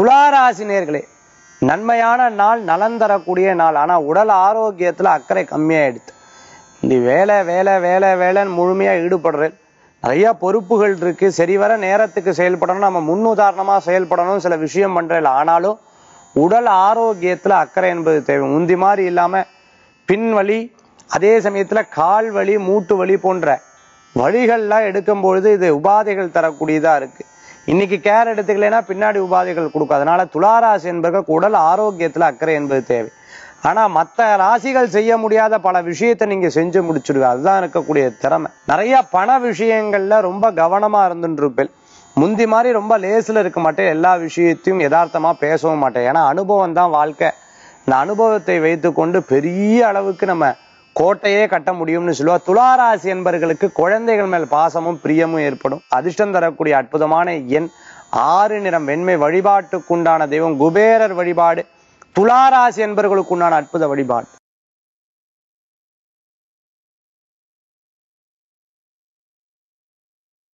துளாராசி நேர்களே நன்மையான நாள் நலன் தரக்கூடிய நாள் ஆனா உடல் ஆரோக்கியத்துல அக்கறை கம்மியாயிடுது இந்த வேலை வேலை வேலை வேலைன்னு முழுமையா ஈடுபடுறேன் நிறைய பொறுப்புகள் இருக்கு சரிவர நேரத்துக்கு செயல்படணும் நம்ம முன்னுதாரணமா செயல்படணும் சில விஷயம் பண்றேன் ஆனாலும் உடல் ஆரோக்கியத்துல அக்கறை என்பது தேவை முந்தி மாதிரி இல்லாம பின் வலி அதே சமயத்துல கால் வலி மூட்டு வலி போன்ற வழிகள்லாம் எடுக்கும் பொழுது இது உபாதைகள் தரக்கூடியதா இருக்கு இன்னைக்கு கேர் எடுத்துக்கலைன்னா பின்னாடி உபாதைகள் கொடுக்கும் அதனால துளாராசி என்பவர்கள் உடல் ஆரோக்கியத்துல அக்கறை என்பது தேவை ஆனா மத்த ராசிகள் செய்ய முடியாத பல விஷயத்தை நீங்க செஞ்சு முடிச்சிடுங்க அதுதான் இருக்கக்கூடிய திறமை நிறைய பண விஷயங்கள்ல ரொம்ப கவனமா இருந்துட்டு இருப்பேன் முந்தி மாதிரி ரொம்ப லேசில் இருக்க மாட்டேன் எல்லா விஷயத்தையும் யதார்த்தமா பேசவும் மாட்டேன் ஏன்னா அனுபவம் தான் வாழ்க்கை இந்த அனுபவத்தை வைத்துக்கொண்டு பெரிய அளவுக்கு நம்ம கோட்டையே கட்ட முடியும்னு சொல்லுவா துளாராசி என்பவர்களுக்கு குழந்தைகள் மேல் பாசமும் பிரியமும் ஏற்படும் அதிர்ஷ்டம் தரக்கூடிய அற்புதமான எண் ஆறு நிறம் வெண்மை வழிபாட்டுக்குண்டான தெய்வம் குபேரர் வழிபாடு துளாராசி என்பவர்களுக்குண்டான அற்புத வழிபாடு